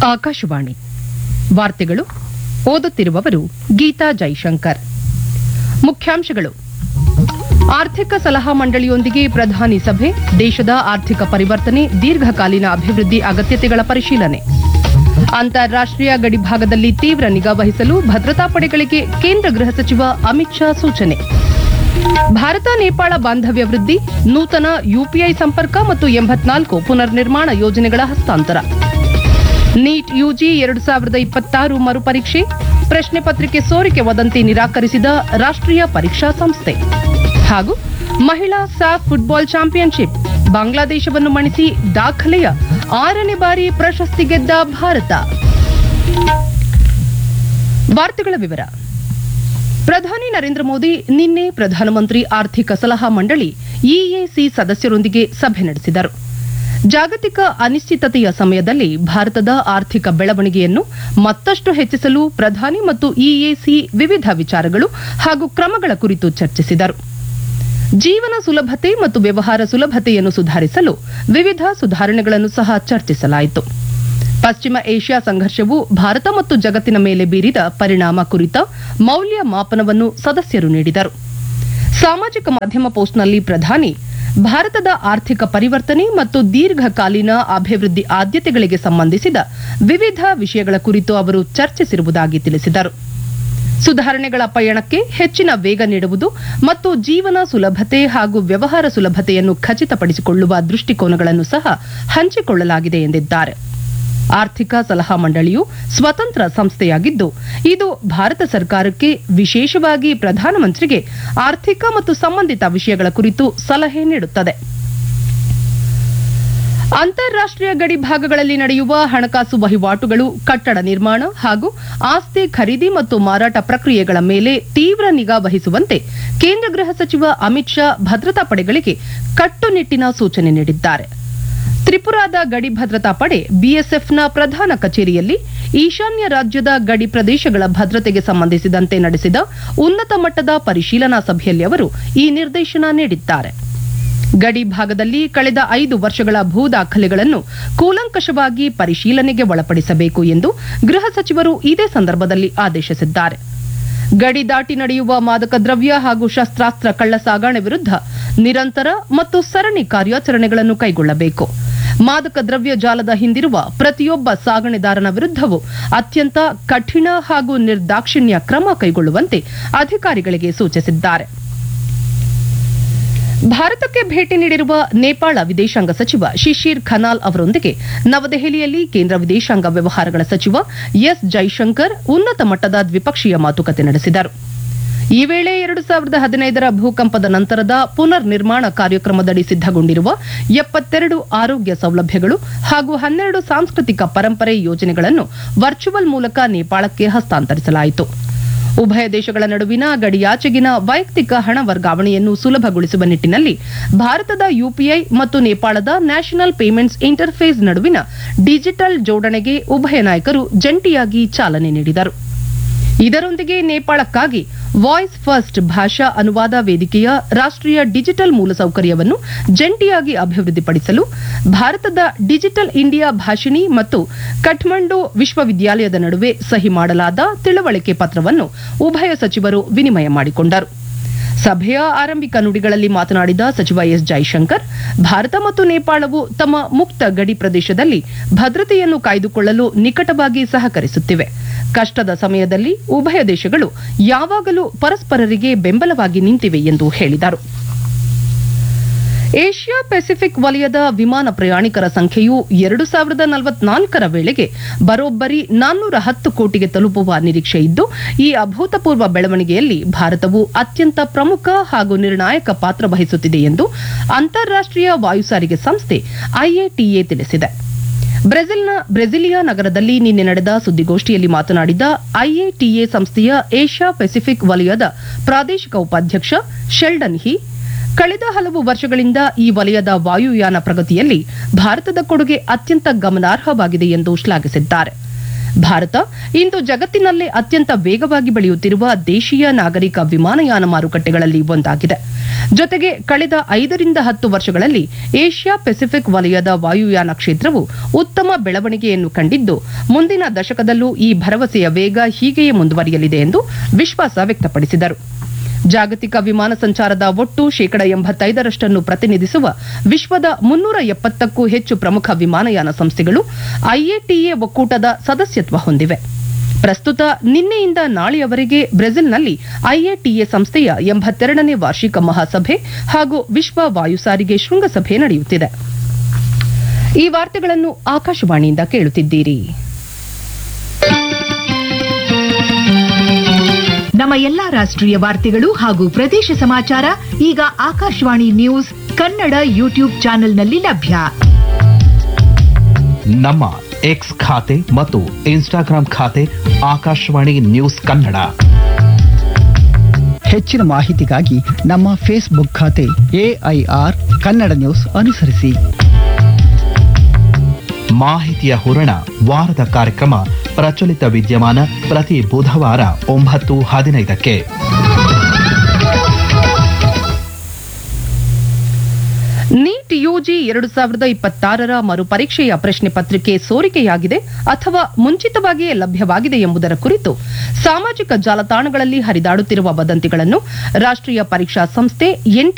ಆಕಾಶವಾಣಿ ವಾರ್ತೆಗಳು ಓದುತ್ತಿರುವವರು ಗೀತಾ ಜೈಶಂಕರ್ ಮುಖ್ಯಾಂಶಗಳು ಆರ್ಥಿಕ ಸಲಹಾ ಮಂಡಳಿಯೊಂದಿಗೆ ಪ್ರಧಾನಿ ಸಭೆ ದೇಶದ ಆರ್ಥಿಕ ಪರಿವರ್ತನೆ ದೀರ್ಘಕಾಲೀನ ಅಭಿವೃದ್ಧಿ ಅಗತ್ಯತೆಗಳ ಪರಿಶೀಲನೆ ಅಂತಾರಾಷ್ಟೀಯ ಗಡಿಭಾಗದಲ್ಲಿ ತೀವ್ರ ನಿಗಾ ವಹಿಸಲು ಭದ್ರತಾ ಪಡೆಗಳಿಗೆ ಕೇಂದ್ರ ಗೃಹ ಸಚಿವ ಅಮಿತ್ ಶಾ ಸೂಚನೆ ಭಾರತ ನೇಪಾಳ ಬಾಂಧವ್ಯ ವೃದ್ಧಿ ನೂತನ ಯುಪಿಐ ಸಂಪರ್ಕ ಮತ್ತು ಎಂಬತ್ನಾಲ್ಕು ಪುನರ್ ನಿರ್ಮಾಣ ಯೋಜನೆಗಳ ಹಸ್ತಾಂತರ ನೀಟ್ ಯುಜಿ ಎರಡು ಸಾವಿರದ ಇಪ್ಪತ್ತಾರು ಮರುಪರೀಕ್ಷೆ ಪ್ರಶ್ನೆ ಪತ್ರಿಕೆ ಸೋರಿಕೆ ವದಂತಿ ನಿರಾಕರಿಸಿದ ರಾಷ್ಟ್ರೀಯ ಪರೀಕ್ಷಾ ಸಂಸ್ಥೆ ಹಾಗೂ ಮಹಿಳಾ ಸಾಫ್ ಫುಟ್ಬಾಲ್ ಚಾಂಪಿಯನ್ಶಿಪ್ ಬಾಂಗ್ಲಾದೇಶವನ್ನು ಮಣಿಸಿ ದಾಖಲೆಯ ಆರನೇ ಬಾರಿ ಪ್ರಶಸ್ತಿ ಗೆದ್ದ ಭಾರತ ವಾರ್ತೆಗಳ ವಿವರ ಪ್ರಧಾನಿ ನರೇಂದ್ರ ಮೋದಿ ನಿನ್ನೆ ಪ್ರಧಾನಮಂತ್ರಿ ಆರ್ಥಿಕ ಸಲಹಾ ಮಂಡಳಿ ಇಎಸಿ ಸದಸ್ಯರೊಂದಿಗೆ ಸಭೆ ನಡೆಸಿದರು ಜಾಗತಿಕ ಅನಿಶ್ಚಿತತೆಯ ಸಮಯದಲ್ಲಿ ಭಾರತದ ಆರ್ಥಿಕ ಬೆಳವಣಿಗೆಯನ್ನು ಮತ್ತಷ್ಟು ಹೆಚ್ಚಿಸಲು ಪ್ರಧಾನಿ ಮತ್ತು ಇಎಸಿ ವಿವಿಧ ವಿಚಾರಗಳು ಹಾಗೂ ಕ್ರಮಗಳ ಕುರಿತು ಚರ್ಚಿಸಿದರು ಜೀವನ ಸುಲಭತೆ ಮತ್ತು ವ್ಯವಹಾರ ಸುಲಭತೆಯನ್ನು ಸುಧಾರಿಸಲು ವಿವಿಧ ಸುಧಾರಣೆಗಳನ್ನು ಸಹ ಚರ್ಚಿಸಲಾಯಿತು ಪಶ್ಚಿಮ ಏಷ್ಯಾ ಸಂಘರ್ಷವು ಭಾರತ ಮತ್ತು ಜಗತ್ತಿನ ಮೇಲೆ ಬೀರಿದ ಪರಿಣಾಮ ಕುರಿತ ಮೌಲ್ಯ ಮಾಪನವನ್ನು ಸದಸ್ಯರು ನೀಡಿದರು ಸಾಮಾಜಿಕ ಮಾಧ್ಯಮ ಪೋಸ್ಟ್ನಲ್ಲಿ ಪ್ರಧಾನಿ ಭಾರತದ ಆರ್ಥಿಕ ಪರಿವರ್ತನೆ ಮತ್ತು ದೀರ್ಘಕಾಲೀನ ಅಭಿವೃದ್ಧಿ ಆದ್ಯತೆಗಳಿಗೆ ಸಂಬಂಧಿಸಿದ ವಿವಿಧ ವಿಷಯಗಳ ಕುರಿತು ಅವರು ಚರ್ಚಿಸಿರುವುದಾಗಿ ತಿಳಿಸಿದರು ಸುಧಾರಣೆಗಳ ಪಯಣಕ್ಕೆ ಹೆಚ್ಚಿನ ವೇಗ ನೀಡುವುದು ಮತ್ತು ಜೀವನ ಸುಲಭತೆ ಹಾಗೂ ವ್ಯವಹಾರ ಸುಲಭತೆಯನ್ನು ಖಚಿತಪಡಿಸಿಕೊಳ್ಳುವ ದೃಷ್ಟಿಕೋನಗಳನ್ನು ಸಹ ಹಂಚಿಕೊಳ್ಳಲಾಗಿದೆ ಎಂದಿದ್ದಾರೆ ಆರ್ಥಿಕ ಸಲಹಾ ಮಂಡಳಿಯು ಸ್ವತಂತ್ರ ಸಂಸ್ಥೆಯಾಗಿದ್ದು ಇದು ಭಾರತ ಸರ್ಕಾರಕ್ಕೆ ವಿಶೇಷವಾಗಿ ಪ್ರಧಾನಮಂತ್ರಿಗೆ ಆರ್ಥಿಕ ಮತ್ತು ಸಂಬಂಧಿತ ವಿಷಯಗಳ ಕುರಿತು ಸಲಹೆ ನೀಡುತ್ತದೆ ಅಂತಾರಾಷ್ಟೀಯ ಗಡಿ ಭಾಗಗಳಲ್ಲಿ ನಡೆಯುವ ಹಣಕಾಸು ವಹಿವಾಟುಗಳು ಕಟ್ಟಡ ನಿರ್ಮಾಣ ಹಾಗೂ ಆಸ್ತಿ ಖರೀದಿ ಮತ್ತು ಮಾರಾಟ ಪ್ರಕ್ರಿಯೆಗಳ ಮೇಲೆ ತೀವ್ರ ನಿಗಾ ವಹಿಸುವಂತೆ ಕೇಂದ್ರ ಗೃಹ ಸಚಿವ ಅಮಿತ್ ಶಾ ಭದ್ರತಾ ಪಡೆಗಳಿಗೆ ಕಟ್ಟುನಿಟ್ಟಿನ ಸೂಚನೆ ನೀಡಿದ್ದಾರೆ ತ್ರಿಪುರಾದ ಗಡಿ ಭದ್ರತಾ ಪಡೆ ಬಿಎಸ್ಎಫ್ನ ಪ್ರಧಾನ ಕಚೇರಿಯಲ್ಲಿ ಈಶಾನ್ಯ ರಾಜ್ಯದ ಗಡಿ ಪ್ರದೇಶಗಳ ಭದ್ರತೆಗೆ ಸಂಬಂಧಿಸಿದಂತೆ ನಡೆಸಿದ ಉನ್ನತ ಮಟ್ಟದ ಪರಿಶೀಲನಾ ಸಭೆಯಲ್ಲಿ ಅವರು ಈ ನಿರ್ದೇಶನ ನೀಡಿದ್ದಾರೆ ಗಡಿ ಭಾಗದಲ್ಲಿ ಕಳೆದ ಐದು ವರ್ಷಗಳ ಭೂ ದಾಖಲೆಗಳನ್ನು ಕೂಲಂಕಷವಾಗಿ ಪರಿಶೀಲನೆಗೆ ಒಳಪಡಿಸಬೇಕು ಎಂದು ಗೃಹ ಸಚಿವರು ಇದೇ ಸಂದರ್ಭದಲ್ಲಿ ಆದೇಶಿಸಿದ್ದಾರೆ ಗಡಿ ದಾಟಿ ನಡೆಯುವ ಮಾದಕ ದ್ರವ್ಯ ಹಾಗೂ ಶಸ್ತ್ರಾಸ್ತ್ರ ಕಳ್ಳ ಸಾಗಣೆ ವಿರುದ್ಧ ನಿರಂತರ ಮತ್ತು ಸರಣಿ ಕಾರ್ಯಾಚರಣೆಗಳನ್ನು ಕೈಗೊಳ್ಳಬೇಕು ಮಾದಕ ದ್ರವ್ಯ ಜಾಲದ ಹಿಂದಿರುವ ಪ್ರತಿಯೊಬ್ಬ ಸಾಗಣೆದಾರನ ವಿರುದ್ಧವೂ ಅತ್ಯಂತ ಕಠಿಣ ಹಾಗೂ ನಿರ್ದಾಕ್ಷಿಣ್ಯ ಕ್ರಮ ಕೈಗೊಳ್ಳುವಂತೆ ಅಧಿಕಾರಿಗಳಿಗೆ ಸೂಚಿಸಿದ್ದಾರೆ ಭಾರತಕ್ಕೆ ಭೇಟಿ ನೀಡಿರುವ ನೇಪಾಳ ವಿದೇಶಾಂಗ ಸಚಿವ ಶಿಶಿರ್ ಖನಾಲ್ ಅವರೊಂದಿಗೆ ನವದೆಹಲಿಯಲ್ಲಿ ಕೇಂದ್ರ ವಿದೇಶಾಂಗ ವ್ಯವಹಾರಗಳ ಸಚಿವ ಎಸ್ ಜೈಶಂಕರ್ ಉನ್ನತ ಮಟ್ಟದ ದ್ವಿಪಕ್ಷೀಯ ಮಾತುಕತೆ ನಡೆಸಿದರು ಈ ವೇಳೆ ಎರಡು ಸಾವಿರದ ಹದಿನೈದರ ಭೂಕಂಪದ ನಂತರದ ಪುನರ್ ನಿರ್ಮಾಣ ಕಾರ್ಯಕ್ರಮದಡಿ ಸಿದ್ದಗೊಂಡಿರುವ ಎಪ್ಪತ್ತೆರಡು ಆರೋಗ್ಯ ಸೌಲಭ್ಯಗಳು ಹಾಗೂ ಹನ್ನೆರಡು ಸಾಂಸ್ಕೃತಿಕ ಪರಂಪರೆ ಯೋಜನೆಗಳನ್ನು ವರ್ಚುವಲ್ ಮೂಲಕ ನೇಪಾಳಕ್ಕೆ ಹಸ್ತಾಂತರಿಸಲಾಯಿತು ಉಭಯ ದೇಶಗಳ ನಡುವಿನ ಗಡಿಯಾಚೆಗಿನ ವೈಯಕ್ತಿಕ ಹಣ ವರ್ಗಾವಣೆಯನ್ನು ಸುಲಭಗೊಳಿಸುವ ನಿಟ್ಟಿನಲ್ಲಿ ಭಾರತದ ಯುಪಿಐ ಮತ್ತು ನೇಪಾಳದ ನ್ಯಾಷನಲ್ ಪೇಮೆಂಟ್ಸ್ ಇಂಟರ್ಫೇಸ್ ನಡುವಿನ ಡಿಜಿಟಲ್ ಜೋಡಣೆಗೆ ಉಭಯ ನಾಯಕರು ಜಂಟಿಯಾಗಿ ಚಾಲನೆ ನೀಡಿದರು ಇದರೊಂದಿಗೆ ನೇಪಾಳಕ್ಕಾಗಿ ವಾಯ್ಸ್ ಫಸ್ಟ್ ಭಾಷಾ ಅನುವಾದ ವೇದಿಕೆಯ ರಾಷ್ಟೀಯ ಡಿಜಿಟಲ್ ಮೂಲಸೌಕರ್ಯವನ್ನು ಜಂಟಿಯಾಗಿ ಅಭಿವೃದ್ಧಿಪಡಿಸಲು ಭಾರತದ ಡಿಜಿಟಲ್ ಇಂಡಿಯಾ ಭಾಷಿಣಿ ಮತ್ತು ಕಠ್ಮಂಡು ವಿಶ್ವವಿದ್ಯಾಲಯದ ನಡುವೆ ಸಹಿ ಮಾಡಲಾದ ತಿಳುವಳಿಕೆ ಪತ್ರವನ್ನು ಉಭಯ ಸಚಿವರು ವಿನಿಮಯ ಮಾಡಿಕೊಂಡರು ಸಭೆಯ ಆರಂಭಿಕ ನುಡಿಗಳಲ್ಲಿ ಮಾತನಾಡಿದ ಸಚಿವ ಎಸ್ ಜೈಶಂಕರ್ ಭಾರತ ಮತ್ತು ನೇಪಾಳವು ತಮ್ಮ ಮುಕ್ತ ಗಡಿ ಪ್ರದೇಶದಲ್ಲಿ ಭದ್ರತೆಯನ್ನು ಕಾಯ್ದುಕೊಳ್ಳಲು ನಿಕಟವಾಗಿ ಸಹಕರಿಸುತ್ತಿವೆ ಕಷ್ಟದ ಸಮಯದಲ್ಲಿ ಉಭಯ ದೇಶಗಳು ಯಾವಾಗಲೂ ಪರಸ್ಪರರಿಗೆ ಬೆಂಬಲವಾಗಿ ನಿಂತಿವೆ ಎಂದು ಹೇಳಿದರು ಏಷ್ಯಾ ಪೆಸಿಫಿಕ್ ವಲಯದ ವಿಮಾನ ಪ್ರಯಾಣಿಕರ ಸಂಖ್ಯೆಯು ಎರಡು ಸಾವಿರದ ನಲವತ್ನಾಲ್ಕರ ವೇಳೆಗೆ ಬರೋಬ್ಬರಿ ನಾನ್ನೂರ ಹತ್ತು ಕೋಟಿಗೆ ತಲುಪುವ ನಿರೀಕ್ಷೆ ಇದ್ದು ಈ ಅಭೂತಪೂರ್ವ ಬೆಳವಣಿಗೆಯಲ್ಲಿ ಭಾರತವು ಅತ್ಯಂತ ಪ್ರಮುಖ ಹಾಗೂ ನಿರ್ಣಾಯಕ ಪಾತ್ರ ವಹಿಸುತ್ತಿದೆ ಎಂದು ಅಂತಾರಾಷ್ಟೀಯ ವಾಯುಸಾರಿಗೆ ಸಂಸ್ಥೆ ಐಎಟಿಎ ತಿಳಿಸಿದೆ ಬ್ರೆಜಿಲ್ನ ಬ್ರೆಜಿಲಿಯಾ ನಗರದಲ್ಲಿ ನಿನ್ನೆ ನಡೆದ ಸುದ್ದಿಗೋಷ್ಠಿಯಲ್ಲಿ ಮಾತನಾಡಿದ ಐಎಟಿಎ ಸಂಸ್ಥೆಯ ಏಷ್ಯಾ ಪೆಸಿಫಿಕ್ ವಲಯದ ಪ್ರಾದೇಶಿಕ ಉಪಾಧ್ಯಕ್ಷ ಶೆಲ್ಡನ್ ಹಿ ಕಳೆದ ಹಲವು ವರ್ಷಗಳಿಂದ ಈ ವಲಯದ ವಾಯುಯಾನ ಪ್ರಗತಿಯಲ್ಲಿ ಭಾರತದ ಕೊಡುಗೆ ಅತ್ಯಂತ ಗಮನಾರ್ಹವಾಗಿದೆ ಎಂದು ಶ್ಲಾಘಿಸಿದ್ದಾರೆ ಭಾರತ ಇಂದು ಜಗತ್ತಿನಲ್ಲೇ ಅತ್ಯಂತ ವೇಗವಾಗಿ ಬೆಳೆಯುತ್ತಿರುವ ದೇಶೀಯ ನಾಗರಿಕ ವಿಮಾನಯಾನ ಮಾರುಕಟ್ಟೆಗಳಲ್ಲಿ ಒಂದಾಗಿದೆ ಜೊತೆಗೆ ಕಳೆದ ಐದರಿಂದ ಹತ್ತು ವರ್ಷಗಳಲ್ಲಿ ಏಷ್ಯಾ ಪೆಸಿಫಿಕ್ ವಲಯದ ವಾಯುಯಾನ ಕ್ಷೇತ್ರವು ಉತ್ತಮ ಬೆಳವಣಿಗೆಯನ್ನು ಕಂಡಿದ್ದು ಮುಂದಿನ ದಶಕದಲ್ಲೂ ಈ ಭರವಸೆಯ ವೇಗ ಹೀಗೆಯೇ ಮುಂದುವರಿಯಲಿದೆ ಎಂದು ವಿಶ್ವಾಸ ವ್ಯಕ್ತಪಡಿಸಿದರು ಜಾಗತಿಕ ವಿಮಾನ ಸಂಚಾರದ ಒಟ್ಟು ಶೇಕಡ ಎಂಬತ್ತೈದರಷ್ಟನ್ನು ಪ್ರತಿನಿಧಿಸುವ ವಿಶ್ವದ ಮುನ್ನೂರ ಎಪ್ಪತ್ತಕ್ಕೂ ಹೆಚ್ಚು ಪ್ರಮುಖ ವಿಮಾನಯಾನ ಸಂಸ್ಥೆಗಳು ಐಎಟಿಎ ಒಕ್ಕೂಟದ ಸದಸ್ಯತ್ವ ಹೊಂದಿವೆ ಪ್ರಸ್ತುತ ನಿನ್ನೆಯಿಂದ ನಾಳೆಯವರೆಗೆ ಬ್ರೆಜಿಲ್ನಲ್ಲಿ ಐಎಟಿಎ ಸಂಸ್ಥೆಯ ಎಂಬತ್ತೆರಡನೇ ವಾರ್ಷಿಕ ಮಹಾಸಭೆ ಹಾಗೂ ವಿಶ್ವ ವಾಯು ಸಾರಿಗೆ ಶೃಂಗಸಭೆ ನಡೆಯುತ್ತಿದೆ ಈ ವಾರ್ತೆಗಳನ್ನು ಆಕಾಶವಾಣಿಯಿಂದ ಕೇಳುತ್ತಿದ್ದೀರಿ ನಮ್ಮ ಎಲ್ಲಾ ರಾಷ್ಟ್ರೀಯ ವಾರ್ತೆಗಳು ಹಾಗೂ ಪ್ರದೇಶ ಸಮಾಚಾರ ಈಗ ಆಕಾಶವಾಣಿ ನ್ಯೂಸ್ ಕನ್ನಡ ಯೂಟ್ಯೂಬ್ ಚಾನೆಲ್ನಲ್ಲಿ ಲಭ್ಯ ನಮ್ಮ ಎಕ್ಸ್ ಖಾತೆ ಮತ್ತು ಇನ್ಸ್ಟಾಗ್ರಾಂ ಖಾತೆ ಆಕಾಶವಾಣಿ ನ್ಯೂಸ್ ಕನ್ನಡ ಹೆಚ್ಚಿನ ಮಾಹಿತಿಗಾಗಿ ನಮ್ಮ ಫೇಸ್ಬುಕ್ ಖಾತೆ ಎಐಆರ್ ಕನ್ನಡ ನ್ಯೂಸ್ ಅನುಸರಿಸಿ ಮಾಹಿತಿಯ ಹೂರಣ ವಾರದ ಕಾರ್ಯಕ್ರಮ ಪ್ರಚಲಿತ ವಿದ್ಯಮಾನ ಪ್ರತಿ ಬುಧವಾರ ಒಂಬತ್ತು ಹದಿನೈದಕ್ಕೆ ನೀಟ್ ಯುಜಿ ಎರಡು ಸಾವಿರದ ಇಪ್ಪತ್ತಾರರ ಮರುಪರೀಕ್ಷೆಯ ಪ್ರಶ್ನೆ ಪತ್ರಿಕೆ ಸೋರಿಕೆಯಾಗಿದೆ ಅಥವಾ ಮುಂಚಿತವಾಗಿಯೇ ಲಭ್ಯವಾಗಿದೆ ಎಂಬುದರ ಕುರಿತು ಸಾಮಾಜಿಕ ಜಾಲತಾಣಗಳಲ್ಲಿ ಹರಿದಾಡುತ್ತಿರುವ ವದಂತಿಗಳನ್ನು ರಾಷ್ಟ್ರೀಯ ಪರೀಕ್ಷಾ ಸಂಸ್ಥೆ ಎನ್